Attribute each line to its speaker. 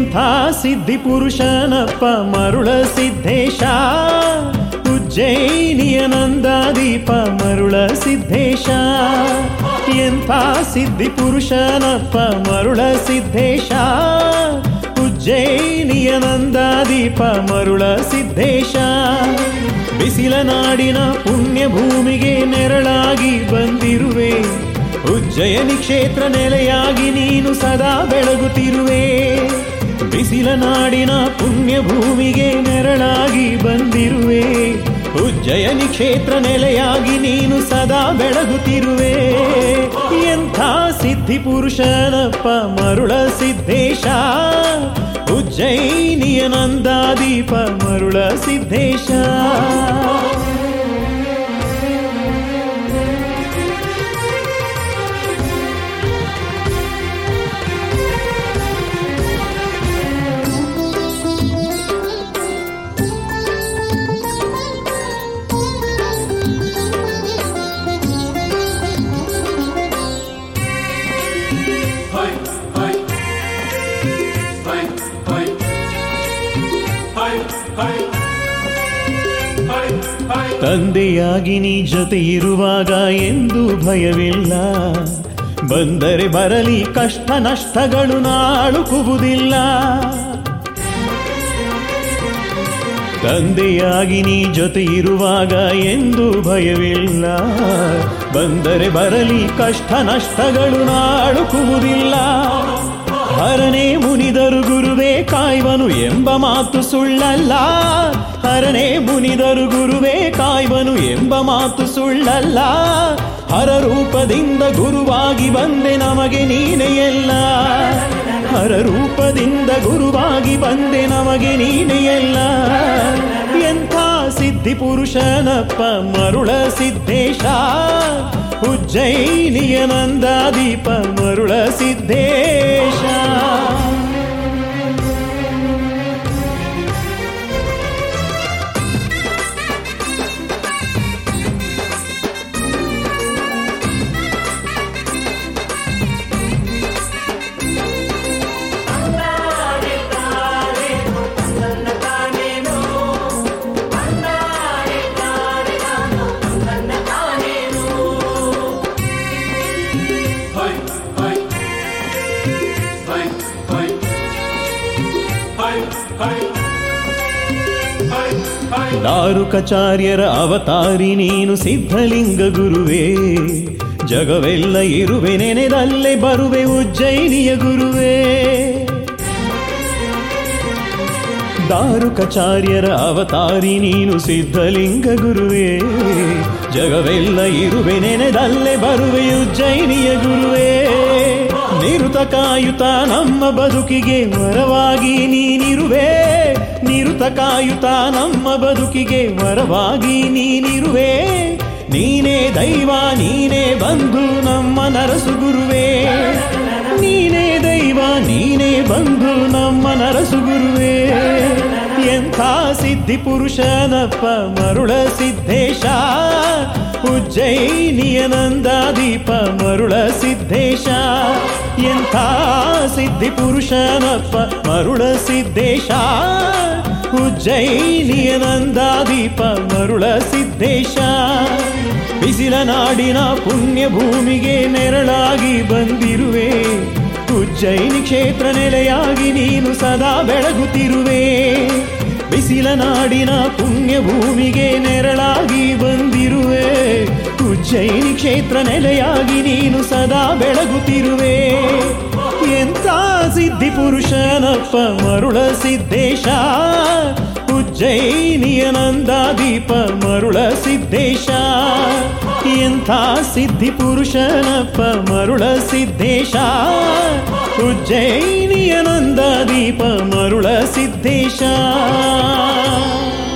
Speaker 1: ಎಂಥ ಸಿದ್ಧಿ ಪುರುಷನಪ್ಪ ಮರುಳ ಸಿದ್ದೇಶ ಉಜ್ಜಯಿನಿಯ ನಂದಾದೀಪ ಮರುಳ ಸಿದ್ದೇಶ ಎಂಥ ಸಿದ್ಧಿ ಪುರುಷನಪ್ಪ ಮರುಳ ಸಿದ್ದೇಶ ಉಜ್ಜಯಿನಿಯ ನಂದಾದೀಪ ಮರುಳ ಸಿದ್ದೇಶ ಬಿಸಿಲ ನಾಡಿನ ಪುಣ್ಯ ಭೂಮಿಗೆ ನೆರಳಾಗಿ ಬಂದಿರುವೆ ಉಜ್ಜಯನಿ ಕ್ಷೇತ್ರ ನೆಲೆಯಾಗಿ ನೀನು ಸದಾ ಬೆಳಗುತ್ತಿರುವೆ ಬಿಸಿಲ ನಾಡಿನ ಪುಣ್ಯ ಭೂಮಿಗೆ ನೆರಳಾಗಿ ಬಂದಿರುವೆ ಉಜ್ಜಯನಿ ಕ್ಷೇತ್ರ ನೆಲೆಯಾಗಿ ನೀನು ಸದಾ ಬೆಳಗುತ್ತಿರುವೆ ಎಂಥ ಸಿದ್ಧಿ ಪುರುಷನಪ್ಪ ಮರುಳ ಸಿದ್ದೇಶ ಉಜ್ಜಯಿನಿಯ ನಂದಾದೀಪ ಮರುಳ Siddesha
Speaker 2: Hi, hi. Hi, hi. Hi, hi. Hi, hi.
Speaker 1: ತಂದೆಯಾಗಿ ನೀ ಜೊತೆ ಇರುವಾಗ ಎಂದು ಭಯವಿಲ್ಲ ಬಂದರೆ ಬರಲಿ ಕಷ್ಟ ನಷ್ಟಗಳು ನಾಳುಕುವುದಿಲ್ಲ ತಂದೆಯಾಗಿ ನೀ ಜೊತೆ ಇರುವಾಗ ಎಂದು ಭಯವಿಲ್ಲ ಬಂದರೆ ಬರಲಿ ಕಷ್ಟ ನಷ್ಟಗಳು ನಾಳುಕುವುದಿಲ್ಲ ಹರನೇ ಮುನಿದರು ಗುರುವೇ ಕಾಯ್ವನು ಎಂಬ ಮಾತು ಸುಳ್ಳಲ್ಲ ಹರನೇ ಮುನಿದರು ಗುರುವೇ ಕಾಯ್ವನು ಎಂಬ ಮಾತು ಸುಳ್ಳಲ್ಲ ಹರ ರೂಪದಿಂದ ಗುರುವಾಗಿ ಬಂದೆ ನಮಗೆ ನೀನೇ ಎಲ್ಲ ಹರ ರೂಪದಿಂದ ಗುರುವಾಗಿ ಬಂದೆ ನಮಗೆ ನೀನೇ ಎಲ್ಲ ಎಂಥ ಸಿದ್ಧಿ ಪುರುಷನಪ್ಪ ಮರುಳ ಸಿದ್ದೇಶ ಉಜ್ಜಯಿನಿಯ ನಂದಾದೀಪ ಮರುಳ Siddesha
Speaker 2: Hi, hi. Hi, hi. Hi, hi. Hi, hi.
Speaker 1: ದಾರುಕಚಾರ್ಯರ ಅವತಾರಿ ನೀನು ಸಿದ್ಧಲಿಂಗ ಗುರುವೇ ಜಗವೆಲ್ಲ ಇರುವೆ ನೆನೆದಲ್ಲೇ ಬರುವೆ ಉಜ್ಜಯಿನಿಯ ಗುರುವೇ ದಾರುಕಚಾರ್ಯರ ಅವತಾರಿ ನೀನು ಸಿದ್ಧಲಿಂಗ ಗುರುವೇ ಜಗವೆಲ್ಲ ಇರುವೆ ನೆನೆದಲ್ಲೇ ಬರುವೆ ಉಜ್ಜಯಿನಿಯ ಗುರುವೇ ನಿರುತ ಕಾಯುತ ನಮ್ಮ ಬದುಕಿಗೆ ವರವಾಗಿ ನೀನಿರುವೆ ನಿರುತ ಕಾಯುತ ನಮ್ಮ ಬದುಕಿಗೆ ವರವಾಗಿ ನೀನಿರುವೆ ನೀನೇ ದೈವ ನೀನೇ ಬಂಧು ನಮ್ಮ ನರಸು ಗುರುವೇ ನೀನೇ ದೈವ ನೀನೇ ಬಂಧು ನಮ್ಮ ನರಸು ಗುರುವೇ ಎಂಥ ಸಿದ್ಧಿ ಪುರುಷನಪ್ಪ ಮರುಳ ಸಿದ್ದೇಶ ಉಜ್ಜಯಿನಿಯ ನಂದಾದೀಪ ಮರುಳ ಸಿದ್ದೇಶ ಎಂಥ ಸಿದ್ಧಿ ಪುರುಷನಪ್ಪ ಮರುಳ ಸಿದ್ದೇಶ ಉಜ್ಜಯಿನಿಯ ನಂದಾದೀಪ ಮರುಳ ಸಿದ್ದೇಶ ಬಿಸಿಲ ನಾಡಿನ ಪುಣ್ಯ ಭೂಮಿಗೆ ನೆರಳಾಗಿ ಬಂದಿರುವೆ ಉಜ್ಜಯಿನಿ ಕ್ಷೇತ್ರ ನೆಲೆಯಾಗಿ ನೀನು ಸದಾ ಬೆಳಗುತ್ತಿರುವೆ ಬಿಸಿಲ ನಾಡಿನ ಪುಣ್ಯ ಭೂಮಿಗೆ ನೆರಳಾಗಿ ಬಂದಿರುವೆ ಉಜ್ಜಯಿನಿ ಕ್ಷೇತ್ರ ನೆಲೆಯಾಗಿ ನೀನು ಸದಾ ಬೆಳಗುತ್ತಿರುವೆ ಎಂಥ ಸಿದ್ಧಿ ಪುರುಷನಪ್ಪ ಮರುಳ ಸಿದ್ದೇಶ ಉಜ್ಜಯಿನಿಯ ನಂದಾದೀಪ ಮರುಳ ಸಿದ್ದೇಶ ಎಂಥ ಸಿದ್ಧಿ ಪುರುಷನಪ್ಪ ಮರುಳ ಸಿದ್ದೇಶ ಉಜ್ಜಯಿನಿಯ ನಂದಾದೀಪ ಮರುಳ ಸಿದ್ದೇಶ